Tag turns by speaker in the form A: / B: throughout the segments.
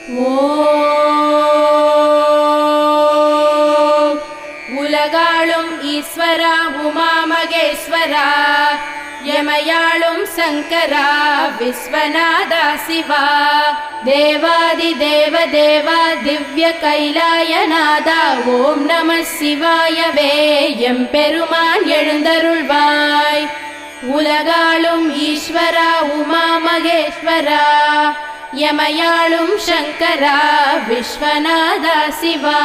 A: ஓம் உலகாளும் ஈஸ்வரா உமா மகேஸ்வரா யமயாளும் சங்கரா விஸ்வநாதா சிவா தேவாதி தேவ தேவா திவ்ய கைலாயநாதா ஓம் நம சிவாயவே எம் பெருமான் எழுந்தருள்வாய் உலகாளும் ஈஸ்வரா உமா மகேஸ்வரா யமயாளும் சங்கரா விஸ்வநாதா சிவா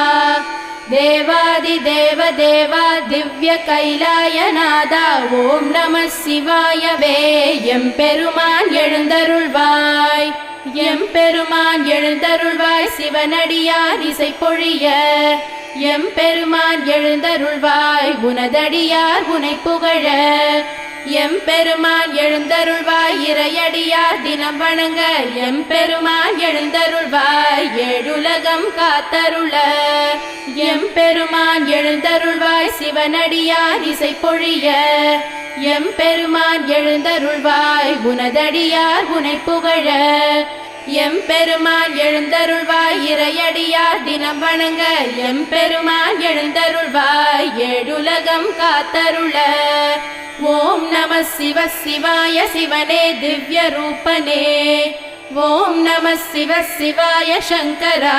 A: தேவாதி தேவ தேவா திவ்ய கைலாயநாதா ஓம் நம சிவாயவே எம் பெருமான் எழுந்தருள்வாய் எம் பெருமான் எழுந்தருள்வாய் சிவனடியார் இசை பொழிய எம் பெருமான் எழுந்தருள்வாய் உனதடியார் உனை புகழ எம் பெருமான் எழுந்தருள்வாய் இறையடியார் தினம் வணங்க எம் பெருமான் எழுந்தருள்வாய் ஏழுலகம் காத்தருள எம் பெருமான் எழுந்தருள்வாய் சிவனடியார் இசை பொழிய எம் பெருமான் எழுந்தருள்வாய் உனதடியார் உனை புகழ எம் பெருமான் எழுந்தருள்வாய் இறையடியார் தினம் வணங்க எம் பெருமான் எழுந்தருள்வாய் ஏழுலகம் காத்தருள ஓம் நம சிவ சிவாய சிவனே திவ்ய ரூபனே ஓம் நம சிவ சிவாய சங்கரா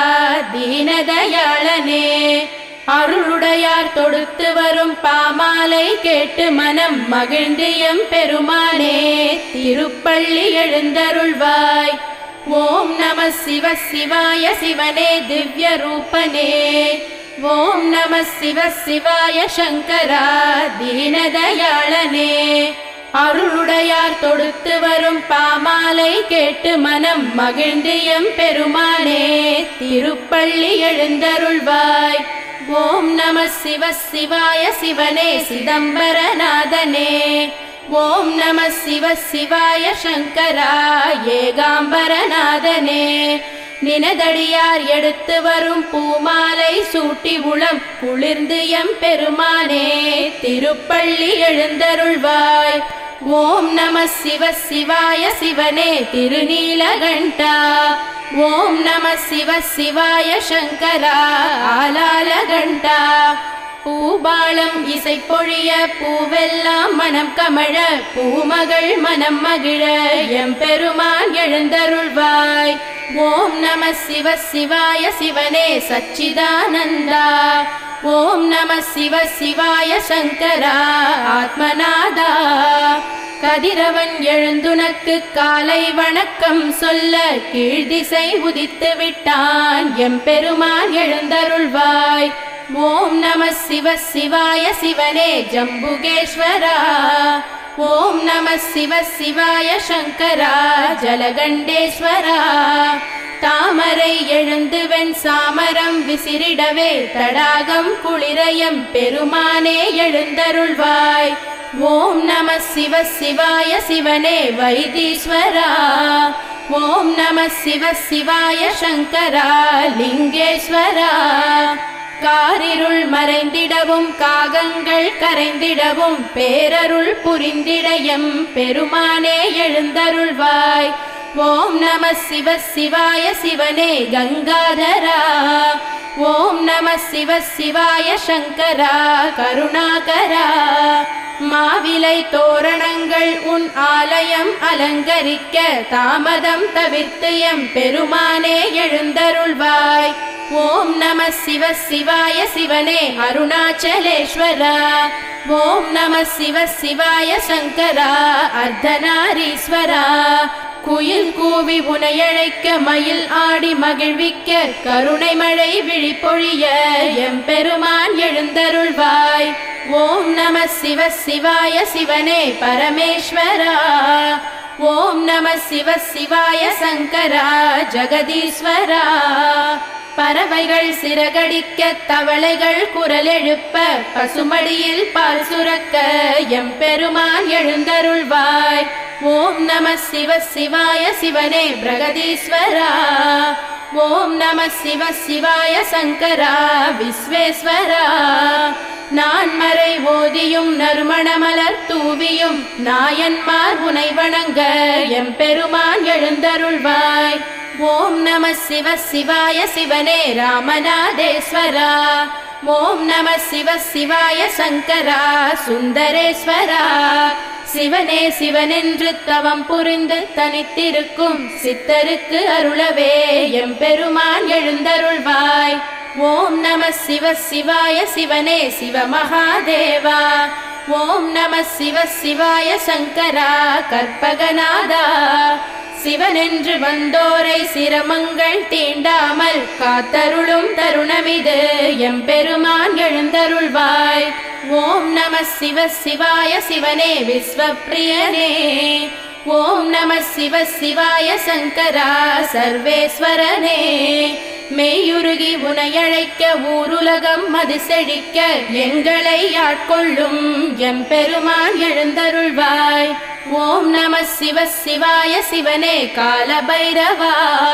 A: தீனதயாளனே அருளுடையார் தொடுத்து வரும் பாமாலை கேட்டு மனம் மகிழ்ந்து எம் பெருமானே திருப்பள்ளி எழுந்தருள்வாய் ஓம் நம சிவ சிவாய சிவனே திவ்ய ரூபனே ஓம் நம சிவ சிவாய சங்கரா தீனதயாளனே அருளுடையார் தொடுத்து வரும் பாமாலை கேட்டு மனம் மகிழ்ந்து எம் பெருமானே திருப்பள்ளி எழுந்தருள்வாய் ஓம் நம சிவ சிவாய சிவனே சிதம்பரநாதனே ஓம் நம சிவ சிவாய சங்கரா ஏகாம்பரநாதனே நினதடியார் எடுத்து வரும் பூமாலை சூட்டி உளம் குளிர்ந்து எம் பெருமானே திருப்பள்ளி எழுந்தருள்வாய் ஓம் நம சிவ சிவாய சிவனே திருநீலகண்டா ஓம் நம சிவ சிவாய சங்கரா ஆலாலகண்டா பூபாலம் இசை பொழிய பூவெல்லாம் மனம் கமழ பூமகள் மனம் மகிழ எம் பெருமான் எழுந்தருள்வாய் ஓம் நம சிவ சிவாய சிவனே சச்சிதானந்தா ஓம் நம சிவ சிவாய சங்கரா ஆத்மநாதா கதிரவன் எழுந்துனக்கு காலை வணக்கம் சொல்ல கீழ்திசை உதித்து விட்டான் எம் பெருமான் எழுந்தருள்வாய் ஓம் நம சிவ சிவாய சிவனே ஜம்புகேஸ்வரா ஓம் நம சிவ சிவாய சங்கரா ஜலகண்டேஸ்வரா தாமரை எழுந்து வெண் சாமரம் விசிறிடவே தடாகம் குளிரயம் பெருமானே எழுந்தருள்வாய் ஓம் நம சிவ சிவாய சிவனே வைத்தீஸ்வரா ஓம் நம சிவ சிவாய சங்கரா லிங்கேஸ்வரா காரிருள் மறைந்திடவும் காகங்கள் கரைந்திடவும் பேரருள் புரிந்திடயம் பெருமானே எழுந்தருள்வாய் ஓம் நம சிவ சிவாய சிவனே கங்காதரா ஓம் நம சிவ சிவாய சங்கரா கருணாகரா மாவிலை தோரணங்கள் உன் ஆலயம் அலங்கரிக்க தாமதம் தவிர்த்து எம் பெருமானே எழுந்தருள்வாய் ஓம் நம சிவ சிவாய சிவனே அருணாச்சலேஸ்வரா ஓம் நம சிவ சிவாய சங்கரா அர்த்தநாரீஸ்வரா குயில் கூவி உனையழைக்க மயில் ஆடி மகிழ்விக்க கருணை மழை விழிப்பொழிய எம் பெருமான் எழுந்தருள்வாய் ஓம் நம சிவ சிவாய சிவனே பரமேஸ்வரா ஓம் நம சிவ சிவாய சங்கரா ஜெகதீஸ்வரா பறவைகள் சிறகடிக்க தவளைகள் குரல் எழுப்ப பசுமடியில் பால் சுரக்க எம் பெருமான் எழுந்தருள்வாய் ஓம் நம சிவ சிவாய சிவனே பிரகதீஸ்வரா ஓம் நம சிவ சிவாய சங்கரா விஸ்வேஸ்வரா நான் மறை ஓதியும் நறுமணமலர் தூவியும் நாயன்மார் உனை வணங்க எம் பெருமான் எழுந்தருள்வாய் ஓம் நம சிவ சிவாய சிவனே ராமநாதேஸ்வரா ஓம் நம சிவ சிவாய சங்கரா சுந்தரேஸ்வரா சிவனே சிவனென்று தவம் புரிந்து தனித்திருக்கும் சித்தருக்கு அருளவே எம்பெருமான் எழுந்தருள்வாய் ஓம் நம சிவ சிவாய சிவனே சிவமகாதேவா ஓம் நம சிவ சிவாய சங்கரா கற்பகநாதா சிவனென்று வந்தோரை சிரமங்கள் தீண்டாமல் காத்தருளும் தருணமிது எம்பெருமான் எழுந்தருள்வாய் ஓம் நம சிவ சிவாய சிவனே விஸ்வப்பிரியனே ஓம் நம சிவ சிவாய சங்கரா சர்வேஸ்வரனே மெய்யுருகி உனையழைக்க ஊருலகம் அது செழிக்க எங்களை ஆட்கொள்ளும் எம்பெருமான் எழுந்தருள்வாய் ஓம் நம சிவ சிவாய சிவனே காலபைரவா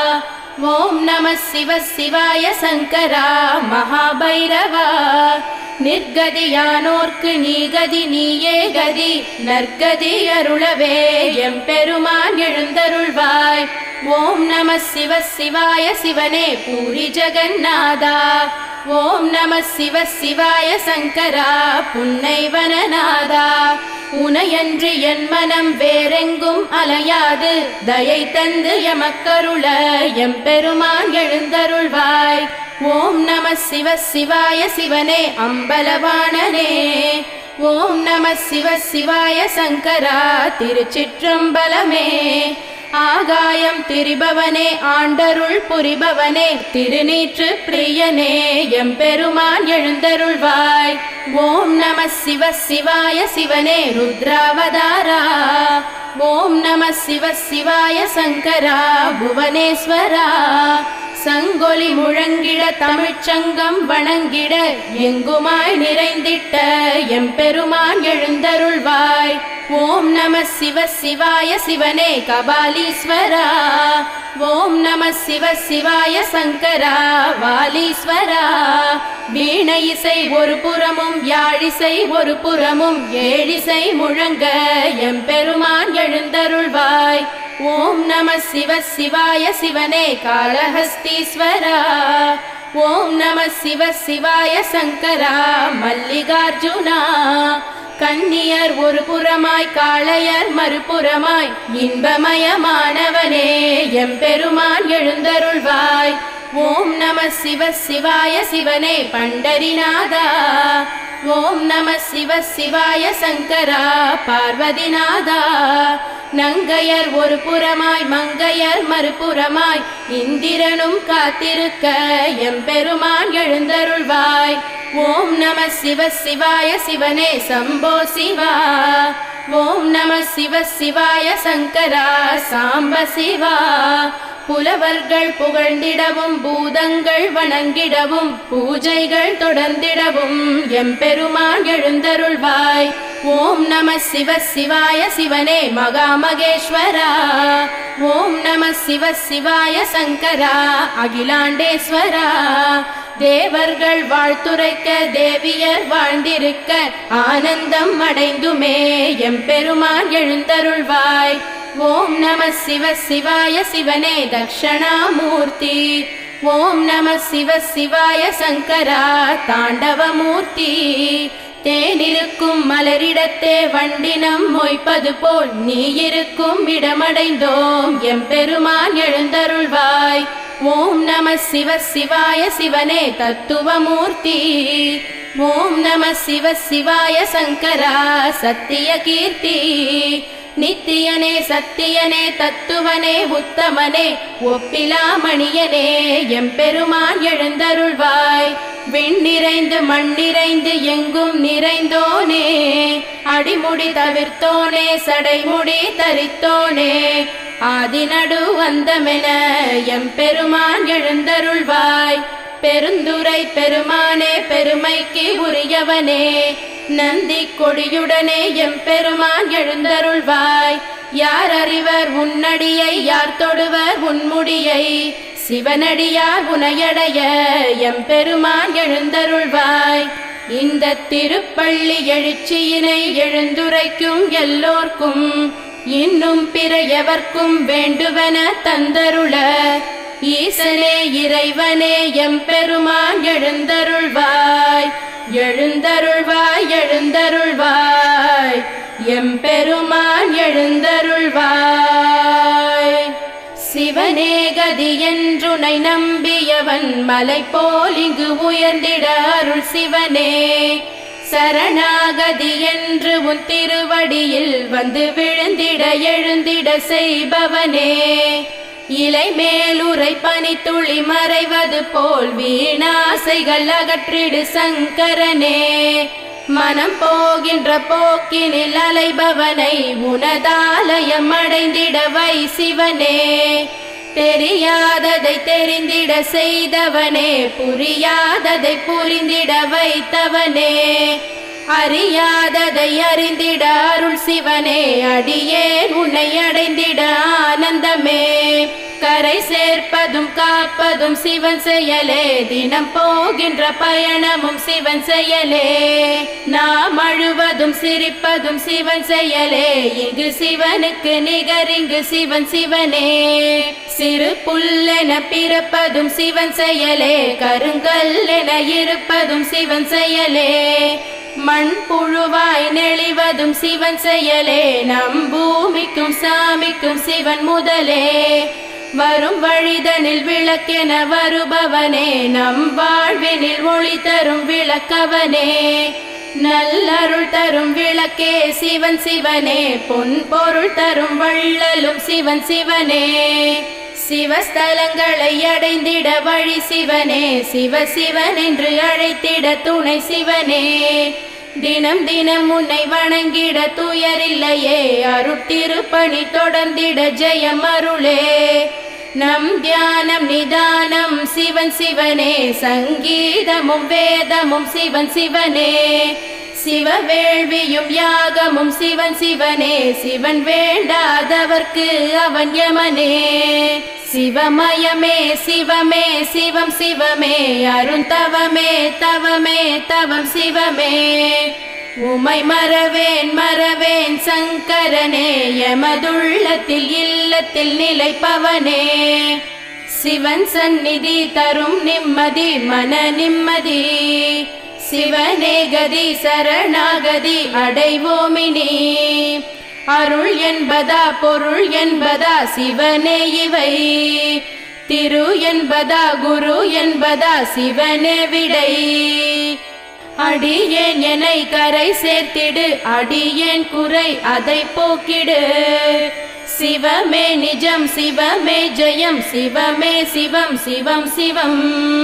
A: ஓம் நம சிவ சிவாய சங்கரா மகாபைரவா நிர்கதியானோர்க்கு நீகதி நீயே கதி நற்கதி அருளவே எம்பெருமான் எழுந்தருள்வாய் ஓம் நம சிவ சிவாய சிவனே பூரி ஜெகநாதா ஓம் நம சிவ சிவாய சங்கரா புன்னைவனநாதா உனையன்று என் மனம் வேறெங்கும் அலையாது தயை தந்து எமக்கருள எம்பெருமான் எழுந்தருள்வாய் ஓம் நம சிவ சிவாய சிவனே அம்பலவாணனே ஓம் நம சிவ சிவாய சங்கரா திருச்சிற்றம்பலமே ஆகாயம் திரிபவனே ஆண்டருள் புரிபவனே திருநீற்று பிரியனே எம்பெருமான் எழுந்தருள்வாய் ஓம் நம சிவ சிவாய சிவனே ருத்ராவதாரா ஓம் நம சிவ சிவாய சங்கரா புவனேஸ்வரா சங்கொலி முழங்கிட தமிழ்ச்சங்கம் வணங்கிட எங்குமாய் நிறைந்திட்ட எம்பெருமான் எழுந்தருள்வாய் ஓம் நம சிவ சிவாய சிவனே கபாலீஸ்வரா ஓம் நம சிவ சிவாய சங்கரா வாலீஸ்வரா வீண இசை ஒரு புறமும் யாழிசை ஒரு புறமும் ஏழிசை முழங்க எம்பெருமான் எழுந்தருள்வாய் ஓம் நம சிவ சிவாய சிவனே காளஹஸ்தீஸ்வரா ஓம் நம சிவ சிவாய சங்கரா மல்லிகார்ஜுனா கண்ணியர் ஒரு புறமாய் காளையர் மறுபுறமாய் இன்பமயமானவனே எம்பெருமான் எழுந்தருள்வாய் ஓம் நம சிவ சிவாய சிவனே பண்டரிநாதா ஓம் நம சிவ சிவாய சங்கரா பார்வதிநாதா நங்கையர் ஒரு புறமாய் மங்கையர் மறுபுறமாய் இந்திரனும் காத்திருக்க எம்பெருமான் எழுந்தருள்வாய் ஓம் நம சிவ சிவாய சிவனே சம்போ சிவா ஓம் நம சிவ சிவாய சங்கரா சாம்ப சிவா புலவர்கள் புகழ்ந்திடவும் பூதங்கள் வணங்கிடவும் பூஜைகள் தொடர்ந்திடவும் எம்பெருமான் எழுந்தருள்வாய் ஓம் நம சிவ சிவாய சிவனே மகாமகேஸ்வரா ஓம் நம சிவ சிவாய சங்கரா அகிலாண்டேஸ்வரா தேவர்கள் வாழ்த்துரைக்க தேவியர் வாழ்ந்திருக்க ஆனந்தம் அடைந்துமே எம்பெருமான் எழுந்தருள்வாய் ஓம் நம சிவ சிவாய சிவனே தக்ஷணாமூர்த்தி ஓம் நம சிவ சிவாய சங்கரா தாண்டவமூர்த்தி தேனிருக்கும் மலரிடத்தே வண்டினம் மொய்ப்பது போல் நீ இருக்கும் இடமடைந்தோம் எம்பெருமான் எழுந்தருள்வாய் ஓம் நம சிவ சிவாய சிவனே தத்துவமூர்த்தி ஓம் நம சிவ சிவாய சங்கரா சத்திய கீர்த்தி நித்தியனே சத்தியனே தத்துவனே உத்தமனே ஒப்பிலாமணியனே எம்பெருமான் எழுந்தருள்வாய் விண்ணிறைந்து மண்ணிறைந்து எங்கும் நிறைந்தோனே அடிமுடி தவிர்த்தோனே சடைமுடி தரித்தோனே ஆதிநடு வந்தமென எம்பெருமான் எழுந்தருள்வாய் பெருந்துரை பெருமானே பெருமைக்கு உரியவனே நந்தி கொடியுடனே எம்பெருமான் எழுந்தருள்வாய் யார் அறிவர் உன்னடியை யார் தொடுவர் உன்முடியை சிவனடியார் உனையடைய எம்பெருமான் எழுந்தருள்வாய் இந்த திருப்பள்ளி எழுச்சியினை எழுந்துரைக்கும் எல்லோர்க்கும் இன்னும் பிற எவர்க்கும் வேண்டுவன தந்தருள ஈசனே இறைவனே எம்பெருமான் எழுந்தருள்வாய் எழுந்தருள்வாய் எழுந்தருள்வாய் எம்பெருமான் எழுந்தருள்வாய் சிவனே கதி என்றுனை நம்பியவன் மலை போல் இங்கு உயர்ந்திட அருள் சிவனே சரணாகதி என்று உன் திருவடியில் வந்து விழுந்திட எழுந்திட செய்பவனே இலை மேலுரை பனித்துளி மறைவது போல் வீணாசைகள் அகற்றிடு சங்கரனே மனம் போகின்ற போக்கினில் அலைபவனை உனதாலயம் அடைந்திட வை சிவனே தெரியாததை தெரிந்திட செய்தவனே புரியாததை புரிந்திட வைத்தவனே அறியாததை அறிந்திட அருள் சிவனே அடியேன் உன்னை அடைந்திட ஆனந்தமே கரை சேர்ப்பதும் காப்பதும் சிவன் செயலே தினம் போகின்ற பயணமும் சிவன் செயலே நாம் அழுவதும் சிரிப்பதும் சிவன் செயலே இங்கு சிவனுக்கு நிகர் இங்கு சிவன் சிவனே சிறு புல்லென பிறப்பதும் சிவன் செயலே கருங்கல் என இருப்பதும் சிவன் செயலே மண் புழுவாய் நெளிவதும் சிவன் செயலே நம் பூமிக்கும் சாமிக்கும் சிவன் முதலே வரும் வழிதனில் விளக்கென வருபவனே நம் வாழ்வினில் ஒளி தரும் விளக்கவனே நல்லருள் தரும் விளக்கே சிவன் சிவனே பொன் பொருள் தரும் வள்ளலும் சிவன் சிவனே சிவஸ்தலங்களை அடைந்திட வழி சிவனே சிவ சிவன் என்று அழைத்திட துணை சிவனே தினம் தினம் உன்னை வணங்கிட துயரில்லையே அருட்டிருப்பணி தொடர்ந்திட ஜெயம் அருளே நம் தியானம் நிதானம் சிவன் சிவனே சங்கீதமும் வேதமும் சிவன் சிவனே சிவ வேள்வியும் யாகமும் சிவன் சிவனே சிவன் வேண்டாதவர்க்கு அவன் யமனே சிவமயமே சிவமே சிவம் சிவமே அருந்தவமே தவமே தவம் சிவமே உமை மறவேன் மறவேன் சங்கரனே எமதுள்ளத்தில் இல்லத்தில் நிலைப்பவனே சிவன் சந்நிதி தரும் நிம்மதி மன நிம்மதி சிவனே கதி சரணாகதி அடைவோமினி அருள் என்பதா பொருள் என்பதா சிவனே இவை திரு என்பதா குரு என்பதா சிவனே விடை அடியேன் என்னை கரை சேர்த்திடு அடியேன் குறை அதை போக்கிடு சிவமே நிஜம் சிவமே ஜெயம் சிவமே சிவம் சிவம் சிவம்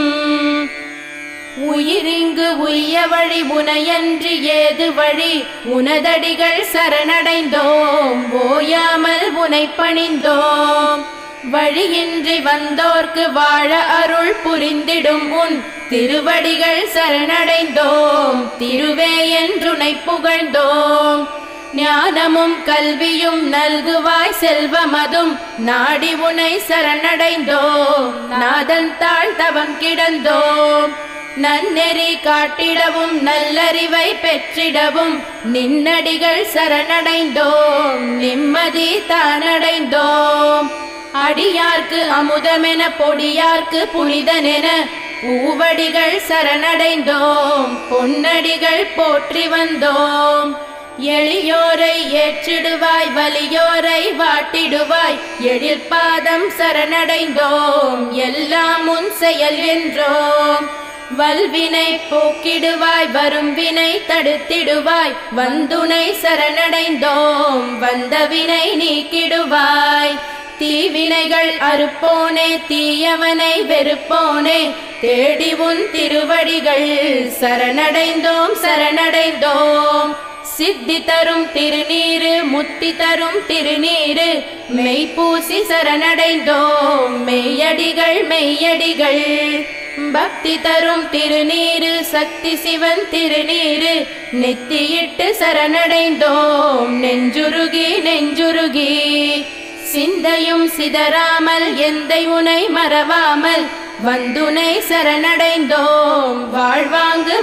A: உயிரிங்கு உய்ய வழி உனையன்றி ஏது வழி உனதடிகள் சரணடைந்தோம் ஓயாமல் உனை பணிந்தோம் வழியின்றி வந்தோர்க்கு வாழ அருள் புரிந்திடும் உன் திருவடிகள் சரணடைந்தோம் திருவே என்றுனை புகழ்ந்தோம் ஞானமும் கல்வியும் நல்குவாய் செல்வமதும் நாடி உனை சரணடைந்தோம் நாதன் தாழ் தவம் கிடந்தோம் நன்னெறி காட்டிடவும் நல்லறிவை பெற்றிடவும் நின்னடிகள் சரணடைந்தோம் நிம்மதி தானடைந்தோம் அடியார்க்கு அமுதமென பொடியார்க்கு புனிதனென பூவடிகள் சரணடைந்தோம் பொன்னடிகள் போற்றி வந்தோம் எளியோரை ஏற்றிடுவாய் வலியோரை வாட்டிடுவாய் எழில் பாதம் சரணடைந்தோம் எல்லாம் உன் செயல் என்றோம் வல்வினை போக்கிடுவாய் வரும் வினை தடுத்திடுவாய் வந்துனை சரணடைந்தோம் வந்த வினை நீக்கிடுவாய் தீவினைகள் அறுப்போனே தீயவனை வெறுப்போனே தேடி உன் திருவடிகள் சரணடைந்தோம் சரணடைந்தோம் சித்தி தரும் திருநீரு முத்தி தரும் திருநீரு மெய்ப்பூசி சரணடைந்தோம் மெய்யடிகள் மெய்யடிகள் பக்தி தரும் திருநீரு சக்தி சிவன் திருநீரு நெத்தியிட்டு சரணடைந்தோம் நெஞ்சுருகி நெஞ்சுருகி சிந்தையும் சிதறாமல் எந்தை உனை மறவாமல் வந்துனை சரணடைந்தோம் வாழ்வாங்கு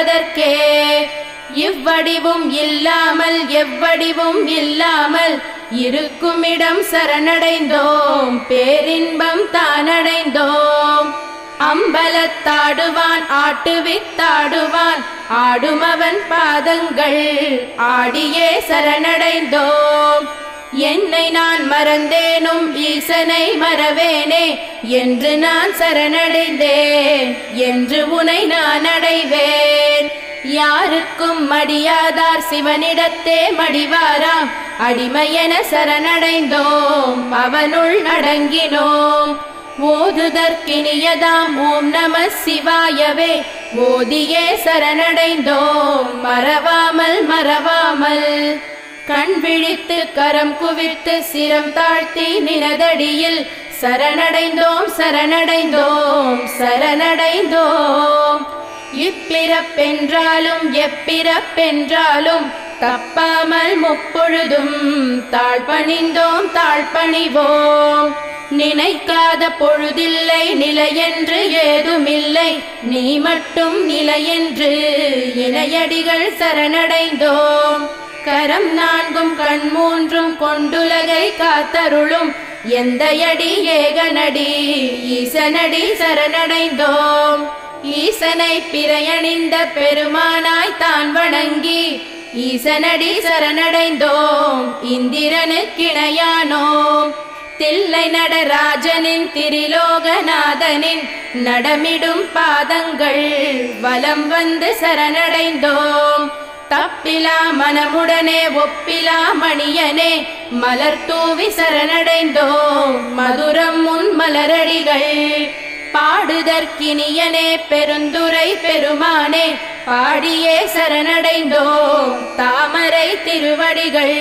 A: வாழ்வதற்கே இவ்வடிவும் இல்லாமல் எவ்வடிவும் இல்லாமல் இருக்குமிடம் சரணடைந்தோம் பேரின்பம் தானடைந்தோம் அம்பலத்தாடுவான் ஆட்டுவித்தாடுவான் ஆடுமவன் பாதங்கள் ஆடியே சரணடைந்தோம் என்னை நான் மறந்தேனும் ஈசனை மறவேனே என்று நான் சரணடைந்தேன் என்று உனை நான் அடைவேன் யாருக்கும் மடியாதார் சிவனிடத்தே மடிவாராம் அடிமையென சரணடைந்தோம் அவனுள் அடங்கினோம் ஓதுதற்கினியதாம் ஓம் நம சிவாயவே ஓதியே சரணடைந்தோம் மறவாமல் மறவாமல் கண் விழித்து கரம் குவித்து சிரம் தாழ்த்தி நினதடியில் சரணடைந்தோம் சரணடைந்தோம் சரணடைந்தோம் இப்பிறப்பென்றாலும் எப்பிறப்பென்றாலும் தப்பாமல் முப்பொழுதும் தாழ்பணிந்தோம் தாழ்பணிவோம் நினைக்காத பொழுதில்லை நிலையென்று ஏதுமில்லை நீ மட்டும் நிலையென்று இணையடிகள் சரணடைந்தோம் கரம் நான்கும் கண் மூன்றும் கொண்டுலகை காத்தருளும் எந்த அடி ஏகனடி ஈசனடி சரணடைந்தோம் ஈசனை பிறையணிந்த பெருமானாய் தான் வணங்கி ஈசனடி சரணடைந்தோம் இந்திரனுக்கிணையானோம் தில்லை நடராஜனின் திரிலோகநாதனின் நடமிடும் பாதங்கள் வலம் வந்து சரணடைந்தோம் தப்பிலா மனமுடனே ஒப்பிலா மணியனே மலர் தூவி சரணடைந்தோம் மதுரம் முன் மலரடிகள் பாடுதற்கினியனே பெருந்துரை பெருமானே பாடியே சரணடைந்தோம் தாமரை திருவடிகள்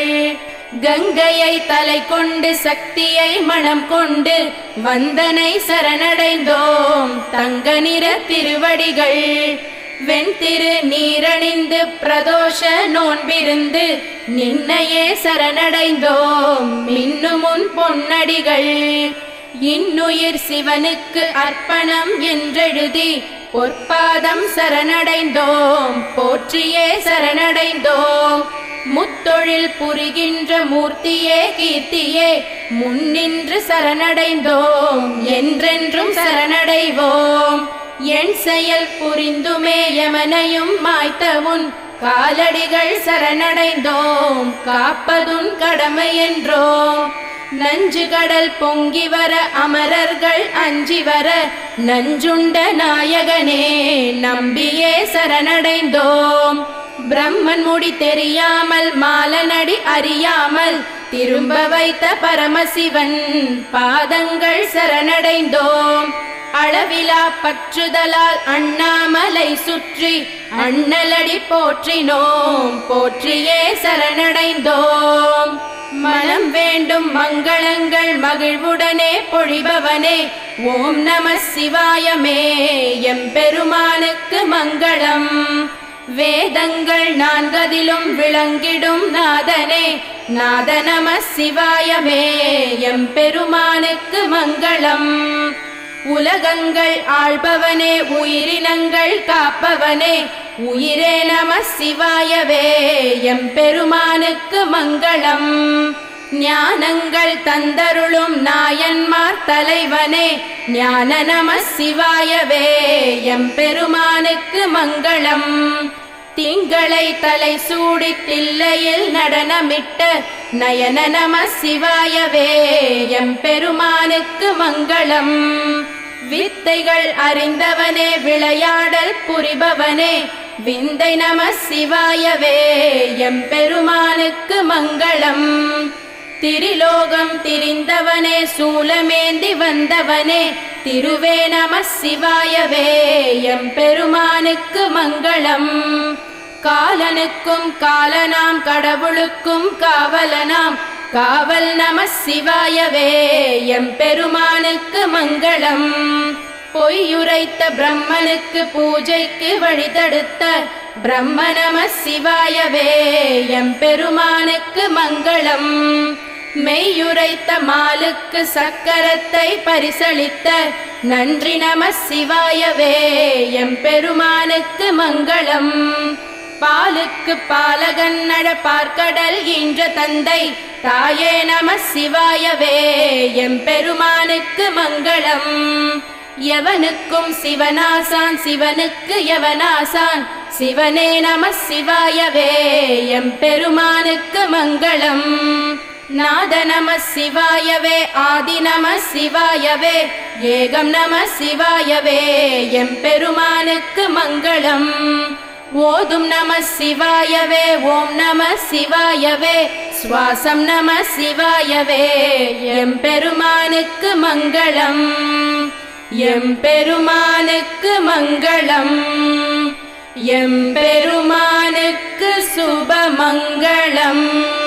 A: கங்கையை தலை கொண்டு சக்தியை மனம் கொண்டு வந்தனை சரணடைந்தோம் தங்க நிற திருவடிகள் வெண்திரு நீரணிந்து பிரதோஷ நோன்பிருந்து நின்னையே சரணடைந்தோம் மின்னுமுன் பொன்னடிகள் இன்னுயிர் சிவனுக்கு அர்ப்பணம் என்றெழுதி பொற்பாதம் சரணடைந்தோம் போற்றியே சரணடைந்தோம் முத்தொழில் புரிகின்ற மூர்த்தியே கீர்த்தியே முன்னின்று சரணடைந்தோம் என்றென்றும் சரணடைவோம் என் செயல் புரிந்துமே யமனையும் மாய்த்தவுன் காலடிகள் சரணடைந்தோம் காப்பதுன் கடமை என்றோம் நஞ்சு கடல் பொங்கி வர அமரர்கள் அஞ்சி வர நஞ்சுண்ட நாயகனே நம்பியே சரணடைந்தோம் பிரம்மன் முடி தெரியாமல் மாலனடி அறியாமல் திரும்ப வைத்த பரமசிவன் பாதங்கள் சரணடைந்தோம் அளவிலா பற்றுதலால் அண்ணாமலை சுற்றி அண்ணலடி போற்றினோம் போற்றியே சரணடைந்தோம் மனம் வேண்டும் மங்களங்கள் மகிழ்வுடனே பொழிபவனே ஓம் நம சிவாயமே எம்பெருமானுக்கு மங்களம் வேதங்கள் நான்கதிலும் விளங்கிடும் நாதனே நாத நம சிவாயமே எம்பெருமானுக்கு மங்களம் உலகங்கள் ஆள்பவனே உயிரினங்கள் காப்பவனே உயிரே நம சிவாயவே எம்பெருமானுக்கு மங்களம் ஞானங்கள் தந்தருளும் நாயன்மார் தலைவனே ஞான நம சிவாயவே எம்பெருமானுக்கு மங்களம் திங்களை தலை சூடி தில்லையில் நடனமிட்ட நயன நம சிவாயவே எம்பெருமானுக்கு மங்களம் வித்தைகள் அறிந்தவனே விளையாடல் புரிபவனே விந்தை நம சிவாயவே எம்பெருமானுக்கு மங்களம் திரிலோகம் திரிந்தவனே சூலமேந்தி வந்தவனே திருவே நம சிவாயவே எம்பெருமானுக்கு மங்களம் காலனுக்கும் காலனாம் கடவுளுக்கும் காவலனாம் காவல் நம சிவாயவே எம்பெருமானுக்கு மங்களம் பொய்யுரைத்த பிரம்மனுக்கு பூஜைக்கு வழிதடுத்த பிரம்ம நம சிவாயவே எம்பெருமானுக்கு மங்களம் மெய்யுரைத்த மாலுக்கு சக்கரத்தை பரிசளித்த நன்றி நம சிவாயவே எம்பெருமானுக்கு மங்களம் பாலுக்கு பாலகன் பார்க்கடல் என்ற தந்தை தாயே நம சிவாயவே எம்பெருமானுக்கு மங்களம் எவனுக்கும் சிவனாசான் சிவனுக்கு எவனாசான் சிவனே நம சிவாயவே எம்பெருமானுக்கு மங்களம் நாத நம சிவாயவே ஆதி நம சிவாயவே ஏகம் நம சிவாயவே எம்பெருமானுக்கு மங்களம் ஓதும் நம சிவாயவே ஓம் நம சிவாயவே சுவாசம் நம சிவாயவே எம்பெருமானுக்கு மங்களம் எம்பெருமானுக்கு மங்களம் எம்பெருமானுக்கு சுபமங்களம்